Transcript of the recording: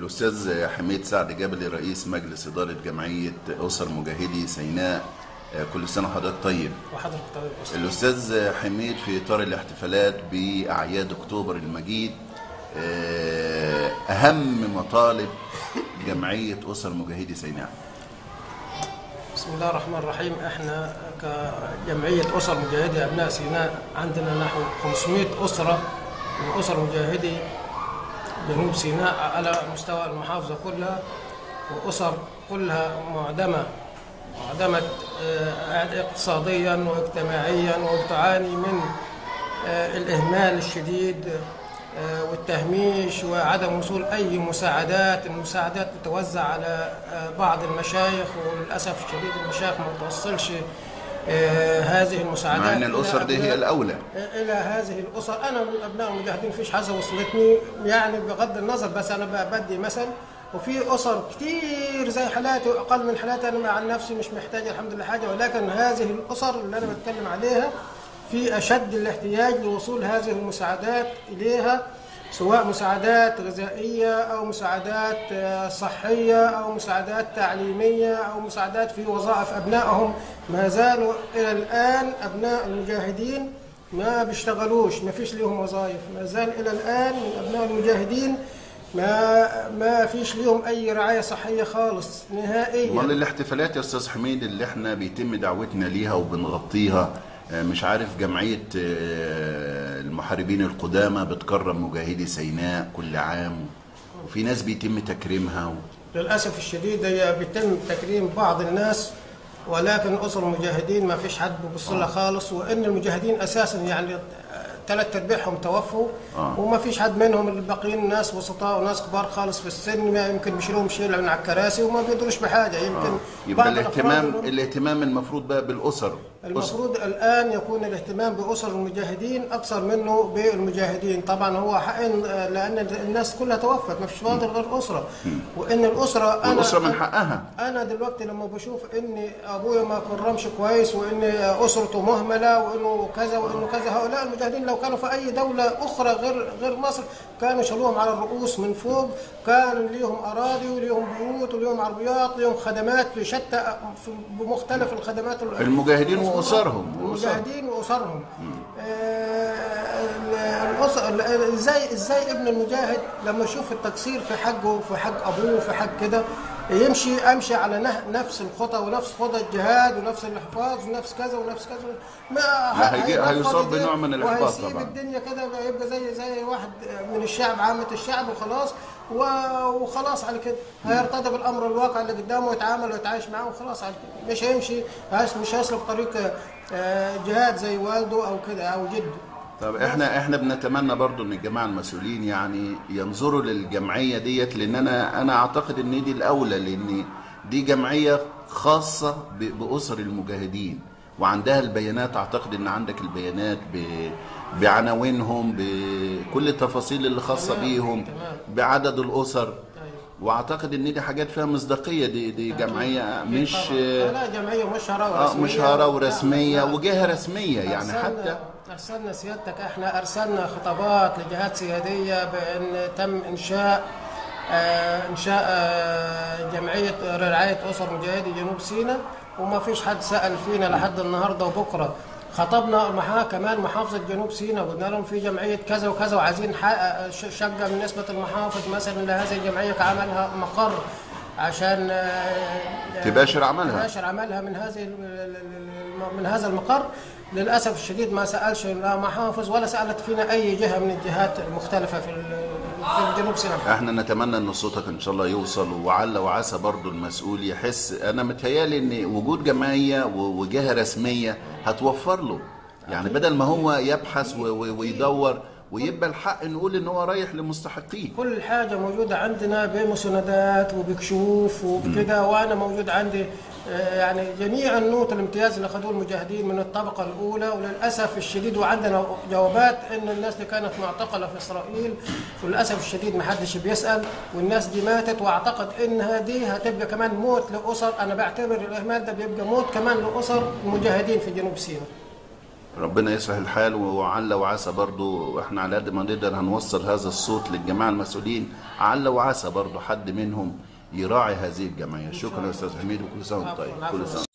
الأستاذ حميد سعد جبلي رئيس مجلس إدارة جمعية أسر مجاهدي سيناء آه، كل سنة وحضرتك طيب وحضرتك طيب أستاذ. الأستاذ حميد في إطار الاحتفالات بأعياد أكتوبر المجيد آه، أهم مطالب جمعية أسر مجاهدي سيناء بسم الله الرحمن الرحيم احنا كجمعية أسر مجاهدي أبناء سيناء عندنا نحو 500 أسرة من أسر مجاهدي جنوب سيناء على مستوى المحافظة كلها وأسر كلها معدمة معدمة آه، اقتصاديا واجتماعيا وتعاني من آه، الإهمال الشديد آه، والتهميش وعدم وصول أي مساعدات المساعدات تتوزع على آه، بعض المشايخ وللأسف الشديد المشايخ ما توصلش آه، هذه المساعدات مع أن إلى الأسر دي أبناء- هي الأولى الى هذه الاسر انا من ابناء المجاهدين فيش حاجه وصلتني يعني بغض النظر بس انا ب- بدي مثل وفي اسر كتير زي حالاتي واقل من حالاتي انا عن نفسي مش محتاج الحمد لله حاجه ولكن هذه الاسر اللي انا بتكلم عليها في اشد الاحتياج لوصول هذه المساعدات اليها سواء مساعدات غذائيه او مساعدات آه، صحيه او مساعدات تعليميه او مساعدات في وظائف ابنائهم ما زالوا الى الان ابناء المجاهدين ما بيشتغلوش ما فيش ليهم وظائف ما زال الى الان من ابناء المجاهدين ما ما فيش ليهم اي رعايه صحيه خالص نهائيا امال الاحتفالات يا استاذ حميد اللي احنا بيتم دعوتنا ليها وبنغطيها آه، مش عارف جمعيه آه، المحاربين القدامى بتكرم مجاهدي سيناء كل عام وفي ناس بيتم تكريمها و... للاسف الشديد هي بيتم تكريم بعض الناس ولكن اسر المجاهدين ما فيش حد بيبص لها خالص وان المجاهدين اساسا يعني ثلاث ارباعهم توفوا آه. وما فيش حد منهم الباقيين ناس بسطاء وناس كبار خالص في السن ما يمكن بيشيلوهم شيل من على الكراسي وما بيقدروش بحاجه يمكن يبقى بعض الأفراد الاهتمام منهم- الاهتمام المفروض بقى بالاسر أسر. المفروض الآن يكون الاهتمام بأسر المجاهدين أكثر منه بالمجاهدين طبعا هو حقن آه، لأن الناس كلها توفت ما فيش فاضل غير أسرة وإن الأسرة أنا والاسره من حقها أنا دلوقتي لما بشوف إن أبويا ما كرمش كويس وإن أسرته مهملة وإنه كذا وإنه كذا هؤلاء المجاهدين لو كانوا في أي دولة أخرى غير غير مصر كانوا شالوهم على الرؤوس من فوق كان ليهم أراضي وليهم بيوت وليهم عربيات ليهم خدمات في شتى في بمختلف الخدمات ال- المجاهدين واسرهم وأسرهم. المجاهدين واسرهم آه، الاسر ال- ازاي ازاي ابن المجاهد لما يشوف التقصير في حقه في حق ابوه في حق كده يمشي امشي على نه- نفس الخطى ونفس خطى الجهاد ونفس الحفاظ ونفس كذا ونفس كذا ما لا، هيجي- هيبقى هيصاب فاضي بنوع من الإحباط وهيسيب طبعاً. الدنيا كده يبقى زي زي واحد من الشعب عامة الشعب وخلاص و- وخلاص على كده هيرتضي بالامر الواقع اللي قدامه ويتعامل ويتعايش معاه وخلاص على كده مش هيمشي هيس- مش هيسلك طريق آه، جهاد زي والده او كده او جده طب احنا احنا بنتمنى برضو ان الجماعه المسؤولين يعني ينظروا للجمعيه ديت لان انا انا اعتقد ان دي الاولى لان دي جمعيه خاصه ب- باسر المجاهدين وعندها البيانات اعتقد ان عندك البيانات ب- بعناوينهم بكل التفاصيل اللي خاصه تمام، بيهم تمام. بعدد الاسر أيوة. واعتقد ان دي حاجات فيها مصداقيه دي دي جمعيه أكيد مش طبعاً. لا جمعيه مشهره اه ورسميه مشهره لا، ورسميه لا. وجهه رسميه يعني أرسلنا- حتى ارسلنا سيادتك احنا ارسلنا خطابات لجهات سياديه بان تم انشاء آه انشاء آه جمعيه رعايه اسر مجاهدي جنوب سيناء وما فيش حد سال فينا لحد النهارده وبكره خطبنا معاه كمان محافظه جنوب سيناء وقلنا لهم في جمعيه كذا وكذا وعايزين حق- ش- شقه من نسبه المحافظ مثلا لهذه الجمعيه كعملها مقر عشان آه، تباشر عملها. تباشر عملها من هذه ال- ال- ال- من هذا المقر للاسف الشديد ما سالش لا محافظ ولا سالت فينا اي جهه من الجهات المختلفه في ال- في جنوب سيناء احنا نتمنى ان صوتك ان شاء الله يوصل وعلى وعسى برضو المسؤول يحس انا متهيالي ان وجود جمعيه و- وجهه رسميه هتوفر له يعني بدل ما هو يبحث و- و- ويدور ويبقى الحق نقول ان هو رايح لمستحقيه كل حاجة موجودة عندنا بمسندات وبكشوف وبكده وأنا موجود عندي آه، يعني جميع النوت الامتياز اللي أخذوه المجاهدين من الطبقة الأولى وللأسف الشديد وعندنا جوابات إن الناس اللي كانت معتقلة في إسرائيل وللأسف الشديد ما حدش بيسأل والناس دي ماتت وأعتقد إنها دي هتبقى كمان موت لأسر أنا بعتبر الإهمال ده بيبقى موت كمان لأسر المجاهدين في جنوب سيناء ربنا يصلح الحال وعل وعسى برضو احنا على قد ما نقدر هنوصل هذا الصوت للجماعه المسؤولين عل وعسى برضو حد منهم يراعي هذه الجمعيه شكرا يا استاذ حميد وكل سنه وانت طيب كل سنه